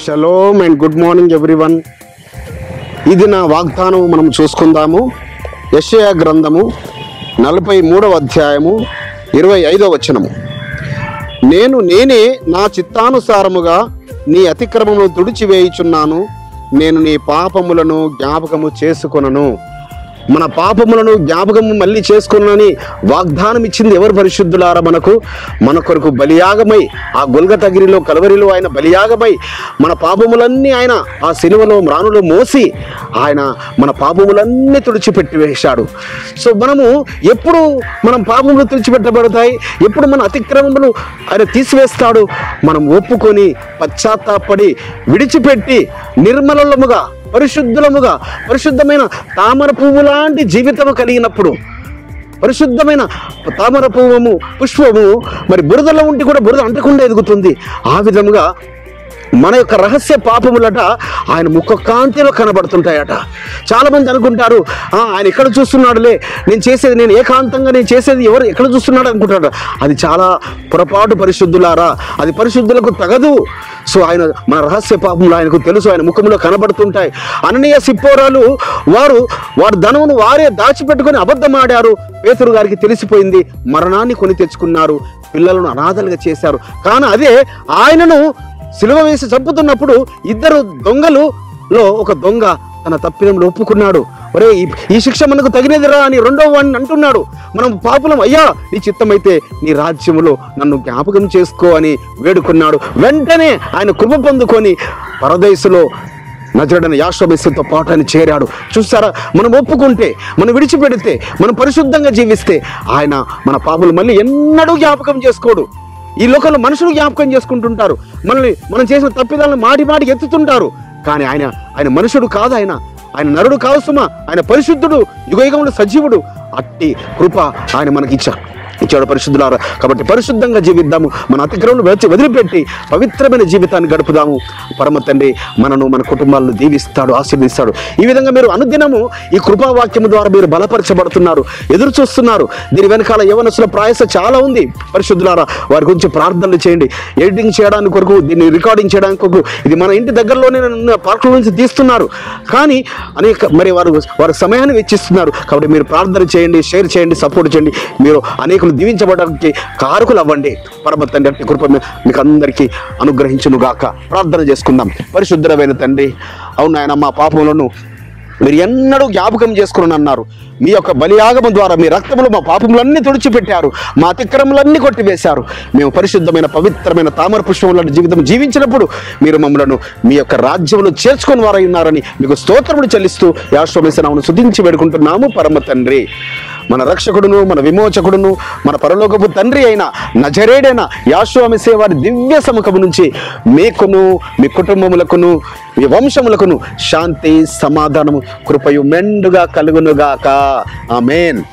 shalom and good morning everyone ఇది నా వాగ్దానం మనం చూసుకుందాము యెషయా గ్రంథము నలభై మూడవ అధ్యాయము ఇరవై ఐదవ వచనము నేను నేనే నా చిత్తానుసారముగా నీ అతిక్రమమును తుడిచివేయుచున్నాను నేను నీ పాపములను జ్ఞాపకము చేసుకొనను మన పాపములను జ్ఞాపకము మళ్ళీ చేసుకున్నానని వాగ్దానం ఇచ్చింది ఎవరు పరిశుద్ధులారా మనకు మన కొరకు బలియాగమై ఆ గొల్గతగిరిలో కలవరిలో ఆయన బలియాగమై మన పాపములన్నీ ఆయన ఆ సిలువలో మ్రానులో మోసి ఆయన మన పాపములన్నీ తుడిచిపెట్టి వేశాడు సో మనము ఎప్పుడు మనం పాపములు తుడిచిపెట్టబడతాయి ఎప్పుడు మన అతిక్రమములు ఆయన తీసివేస్తాడు మనం ఒప్పుకొని పశ్చాత్తాపడి విడిచిపెట్టి నిర్మలముగా పరిశుద్ధులముగా పరిశుద్ధమైన తామర పువ్వు లాంటి జీవితము కలిగినప్పుడు పరిశుద్ధమైన తామర పువ్వము పుష్పము మరి బురదలో ఉండి కూడా బురద అంటకుండా ఎదుగుతుంది ఆ విధముగా మన యొక్క రహస్య పాపములట ఆయన ముఖ కాంతిలో కనబడుతుంటాయట చాలా మంది అనుకుంటారు "ఆ, ఆయన ఎక్కడ చూస్తున్నాడులే నేను చేసేది నేను ఏకాంతంగా నేను చేసేది ఎవరు ఎక్కడ చూస్తున్నాడు అనుకుంటాడు అది చాలా పొరపాటు పరిశుద్ధులారా అది పరిశుద్ధులకు తగదు సో ఆయన మన రహస్య పాపములు ఆయనకు తెలుసు ఆయన ముఖంలో కనబడుతుంటాయి అననీయ సిప్పోరాలు వారు వారి ధనమును వారే దాచిపెట్టుకొని అబద్ధమాడారు పేతురు గారికి తెలిసిపోయింది మరణాన్ని కొని తెచ్చుకున్నారు పిల్లలను అనాథలుగా చేశారు కానీ అదే ఆయనను సిలువ వేసి చంపుతున్నప్పుడు ఇద్దరు దొంగలు లో ఒక దొంగ తన తప్పిదంలో ఒప్పుకున్నాడు ఒరే ఈ- ఈ శిక్ష మనకు తగినదిరా అని రెండవ వాడిని అంటున్నాడు మనం పాపులం అయ్యా నీ చిత్తమైతే నీ రాజ్యములో నన్ను జ్ఞాపకం చేసుకో అని వేడుకున్నాడు వెంటనే ఆయన కృప పొందుకొని పరదేశులో నజరడని యాశ్వమిస్సుతో పాటు ఆయన చేరాడు చూసారా మనం ఒప్పుకుంటే మనం విడిచిపెడితే మనం పరిశుద్ధంగా జీవిస్తే ఆయన మన పాపులు మళ్ళీ ఎన్నడూ జ్ఞాపకం చేసుకోడు ఈ లోకంలో మనుషులు జ్ఞాపకం చేసుకుంటుంటారు మనల్ని మనం చేసిన తప్పిదాలను మాటి మాటి ఎత్తుతుంటారు కానీ ఆయన ఆయన మనుషుడు కాదు ఆయన ఆయన నరుడు కాదు సుమా ఆయన పరిశుద్ధుడు యుగయుగముడు సజీవుడు అట్టి కృప ఆయన మనకి ఇచ్చాడు ఇచ్చాడు పరిశుద్ధులారా కాబట్టి పరిశుద్ధంగా జీవిద్దాము మన అతిక్రమను వచ్చి వదిలిపెట్టి పవిత్రమైన జీవితాన్ని గడుపుదాము పరమ తండ్రి మనను మన కుటుంబాలను దీవిస్తాడు ఆశీర్దిస్తాడు ఈ విధంగా మీరు అనుదినము ఈ కృపావాక్యము ద్వారా మీరు బలపరచబడుతున్నారు ఎదురు చూస్తున్నారు దీని వెనకాల యవనసుల ప్రాయస చాలా ఉంది పరిశుద్ధులారా వారి గురించి ప్రార్థనలు చేయండి ఎడిటింగ్ చేయడానికి కొరకు దీన్ని రికార్డింగ్ చేయడానికి కొరకు ఇది మన ఇంటి దగ్గరలోనే ఉన్న పార్కుల నుంచి తీస్తున్నారు కానీ అనేక మరి వారు వారి సమయాన్ని వెచ్చిస్తున్నారు కాబట్టి మీరు ప్రార్థన చేయండి షేర్ చేయండి సపోర్ట్ చేయండి మీరు అనేకులు దీవించబడడానికి కారకులు అవ్వండి పరమ తండ్రి అంటే కృప మీ- మీకు అందరికీ అనుగ్రహించును గాక ప్రార్థన చేసుకుందాం పరిశుద్ధమైన తండ్రి అవును ఆయన మా పాపములను మీరు ఎన్నడూ జ్ఞాపకం చేసుకుని అన్నారు మీ యొక్క బలియాగము ద్వారా మీ రక్తములు మా పాపములన్నీ తుడిచిపెట్టారు మా అతిక్రములన్నీ కొట్టివేశారు మేము పరిశుద్ధమైన పవిత్రమైన తామర పుష్పములను జీవితం జీవించినప్పుడు మీరు మమ్మలను మీ యొక్క రాజ్యంలో చేర్చుకొని వారై ఉన్నారని మీకు స్తోత్రములు చెల్లిస్తూ యాశ్వమేసనామను శుద్ధించి వేడుకుంటున్నాము పరమ తండ్రి మన రక్షకుడును మన విమోచకుడును మన పరలోకపు తండ్రి అయిన నజరేడైన యాశ్వామిసే వారి దివ్య సముఖము నుంచి మీకును మీ కుటుంబములకును మీ వంశములకును శాంతి సమాధానము కృపయు మెండుగా కలుగునుగాక ఆమెన్